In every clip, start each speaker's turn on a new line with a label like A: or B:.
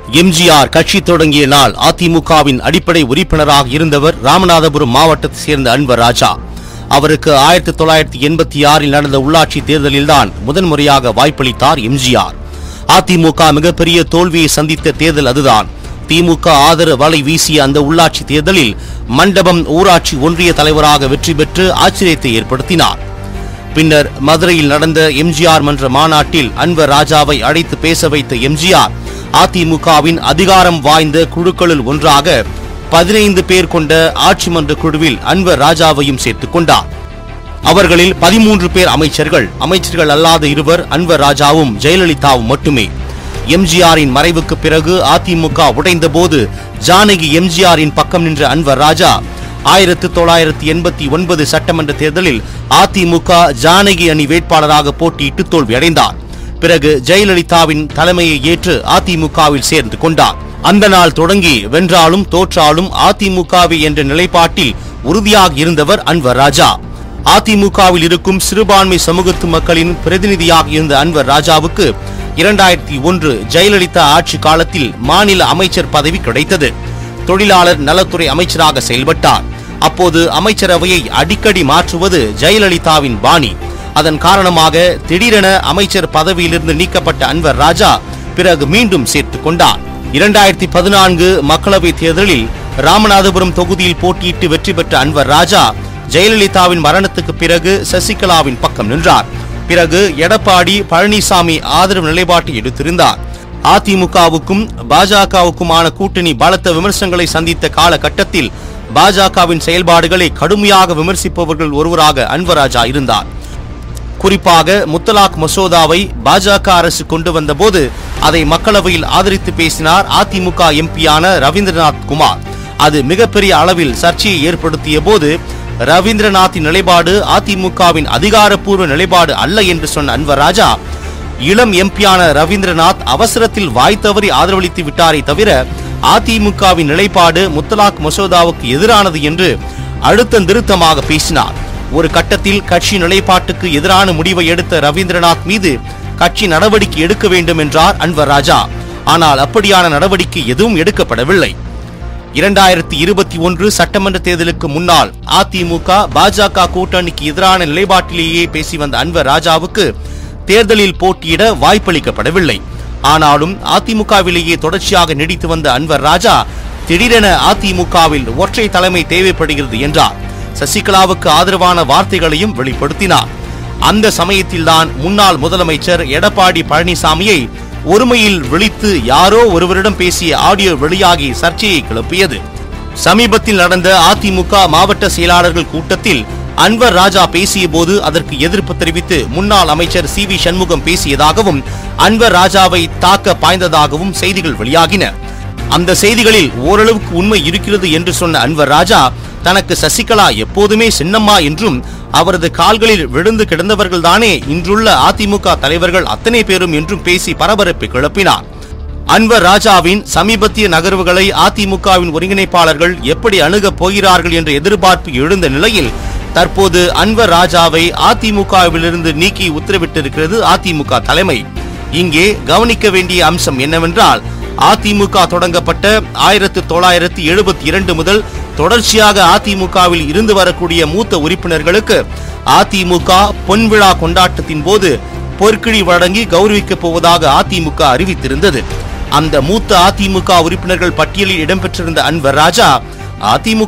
A: எம்ஜிஆர் கட்சி தொடங்கிய நாள் அதிமுகவின் அடிப்படை உறுப்பினராக இருந்தவர் ராமநாதபுரம் மாவட்டத்தைச் சேர்ந்த அன்வர் ராஜா அவருக்கு ஆயிரத்தி தொள்ளாயிரத்தி எண்பத்தி ஆறில் நடந்த உள்ளாட்சி தேர்தலில்தான் முதன்முறையாக வாய்ப்பளித்தார் எம்ஜிஆர் அதிமுக மிகப்பெரிய தோல்வியை சந்தித்த தேர்தல் அதுதான் திமுக ஆதரவு வலை வீசிய அந்த உள்ளாட்சி தேர்தலில் மண்டபம் ஊராட்சி ஒன்றிய தலைவராக வெற்றி பெற்று ஆச்சரியத்தை ஏற்படுத்தினார் பின்னர் மதுரையில் நடந்த எம்ஜிஆர் மன்ற மாநாட்டில் அன்வர் ராஜாவை அழைத்து பேச வைத்த எம்ஜிஆர் அதிமுகவின் அதிகாரம் வாய்ந்த குழுக்களில் ஒன்றாக பதினைந்து பேர் கொண்ட ஆட்சி மன்ற குழுவில் அன்வர் ராஜாவையும் சேர்த்துக் கொண்டார் அவர்களில் பதிமூன்று பேர் அமைச்சர்கள் அமைச்சர்கள் அல்லாத இருவர் அன்வர் ராஜாவும் ஜெயலலிதாவும் மட்டுமே எம்ஜிஆரின் மறைவுக்கு பிறகு அதிமுக உடைந்தபோது ஜானகி எம்ஜிஆரின் பக்கம் நின்ற அன்வர் ராஜா ஆயிரத்து தொள்ளாயிரத்தி எண்பத்தி ஒன்பது சட்டமன்ற தேர்தலில் அதிமுக ஜானகி அணி வேட்பாளராக போட்டியிட்டு தோல்வியடைந்தார் பிறகு ஜெயலலிதாவின் தலைமையை ஏற்று அதிமுகவில் சேர்ந்து கொண்டார் அந்த நாள் தொடங்கி வென்றாலும் தோற்றாலும் அதிமுகவே என்ற நிலைப்பாட்டில் உறுதியாக இருந்தவர் அன்வர் ராஜா அதிமுகவில் இருக்கும் சிறுபான்மை சமூகத்து மக்களின் பிரதிநிதியாக இருந்த அன்வர் ராஜாவுக்கு இரண்டாயிரத்தி ஒன்று ஜெயலலிதா ஆட்சி காலத்தில் மாநில அமைச்சர் பதவி கிடைத்தது தொழிலாளர் நலத்துறை அமைச்சராக செயல்பட்டார் அப்போது அமைச்சரவையை அடிக்கடி மாற்றுவது ஜெயலலிதாவின் பாணி அதன் காரணமாக திடீரென அமைச்சர் பதவியிலிருந்து நீக்கப்பட்ட அன்வர் ராஜா பிறகு மீண்டும் சேர்த்துக் கொண்டார் இரண்டாயிரத்தி பதினான்கு மக்களவைத் தேர்தலில் ராமநாதபுரம் தொகுதியில் போட்டியிட்டு வெற்றி பெற்ற அன்வர் ராஜா ஜெயலலிதாவின் மரணத்துக்கு பிறகு சசிகலாவின் பக்கம் நின்றார் பிறகு எடப்பாடி பழனிசாமி ஆதரவு நிலைப்பாட்டை எடுத்திருந்தார் அதிமுகவுக்கும் பாஜகவுக்குமான கூட்டணி பலத்த விமர்சனங்களை சந்தித்த காலகட்டத்தில் பாஜகவின் செயல்பாடுகளை கடுமையாக விமர்சிப்பவர்கள் ஒருவராக அன்வராஜா இருந்தார் குறிப்பாக முத்தலாக் மசோதாவை பாஜக அரசு கொண்டு வந்தபோது அதை மக்களவையில் ஆதரித்து பேசினார் அதிமுக எம்பியான ரவீந்திரநாத் குமார் அது மிகப்பெரிய அளவில் சர்ச்சையை ஏற்படுத்திய போது ரவீந்திரநாத்தின் நிலைப்பாடு அதிமுகவின் அதிகாரப்பூர்வ நிலைப்பாடு அல்ல என்று சொன்ன அன்வர் ராஜா இளம் எம்பியான ரவீந்திரநாத் அவசரத்தில் வாய் தவறி ஆதரவளித்து விட்டாரே தவிர அதிமுகவின் நிலைப்பாடு முத்தலாக் மசோதாவுக்கு எதிரானது என்று அழுத்தம் திருத்தமாக பேசினார் ஒரு கட்டத்தில் கட்சி நிலைப்பாட்டுக்கு எதிரான முடிவை எடுத்த ரவீந்திரநாத் மீது கட்சி நடவடிக்கை எடுக்க வேண்டும் என்றார் அன்வர் ராஜா ஆனால் அப்படியான நடவடிக்கை எதுவும் எடுக்கப்படவில்லை இரண்டாயிரத்தி இருபத்தி ஒன்று சட்டமன்ற தேர்தலுக்கு முன்னால் அதிமுக பாஜக கூட்டணிக்கு எதிரான நிலைப்பாட்டிலேயே பேசி வந்த அன்வர் ராஜாவுக்கு தேர்தலில் போட்டியிட வாய்ப்பளிக்கப்படவில்லை ஆனாலும் அதிமுகவிலேயே தொடர்ச்சியாக நீடித்து வந்த அன்வர் ராஜா திடீரென அதிமுகவில் ஒற்றை தலைமை தேவைப்படுகிறது என்றார் சசிகலாவுக்கு ஆதரவான வார்த்தைகளையும் வெளிப்படுத்தினார் அந்த சமயத்தில்தான் முன்னாள் முதலமைச்சர் எடப்பாடி பழனிசாமியை ஒருமையில் விழித்து யாரோ ஒருவரிடம் பேசிய ஆடியோ வெளியாகி சர்ச்சையை கிளப்பியது சமீபத்தில் நடந்த அதிமுக மாவட்ட செயலாளர்கள் கூட்டத்தில் அன்வர் ராஜா பேசிய போது அதற்கு எதிர்ப்பு தெரிவித்து முன்னாள் அமைச்சர் சி வி சண்முகம் பேசியதாகவும் அன்வர் ராஜாவை தாக்க பாய்ந்ததாகவும் செய்திகள் வெளியாகின அந்த செய்திகளில் ஓரளவுக்கு உண்மை இருக்கிறது என்று சொன்ன அன்வர் ராஜா தனக்கு சசிகலா எப்போதுமே சின்னம்மா என்றும் அவரது கால்களில் விழுந்து கிடந்தவர்கள்தானே இன்றுள்ள அதிமுக தலைவர்கள் அத்தனை பேரும் என்றும் பேசி பரபரப்பை கிளப்பினார் அன்வர் ராஜாவின் சமீபத்திய நகர்வுகளை அதிமுகவின் ஒருங்கிணைப்பாளர்கள் எப்படி அணுகப் போகிறார்கள் என்ற எதிர்பார்ப்பு எழுந்த நிலையில் தற்போது அன்வர் ராஜாவை அதிமுகவிலிருந்து நீக்கி உத்தரவிட்டிருக்கிறது அதிமுக தலைமை இங்கே கவனிக்க வேண்டிய அம்சம் என்னவென்றால் அதிமுக தொடங்கப்பட்ட ஆயிரத்து தொள்ளாயிரத்தி எழுபத்தி இரண்டு முதல் தொடர்ச்சியாக அதிமுகவில் இருந்து வரக்கூடிய மூத்த உறுப்பினர்களுக்கு அதிமுக பொன்விழா கொண்டாட்டத்தின் போது பொற்கிழி வழங்கி கௌரவிக்கப் போவதாக அதிமுக அறிவித்திருந்தது அந்த மூத்த அதிமுக உறுப்பினர்கள் பட்டியலில் இடம்பெற்றிருந்த அன்வர் ராஜா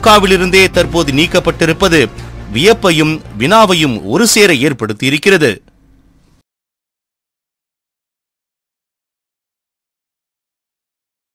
A: அதிமுகவிலிருந்தே தற்போது நீக்கப்பட்டிருப்பது வியப்பையும் வினாவையும் ஒரு சேர ஏற்படுத்தியிருக்கிறது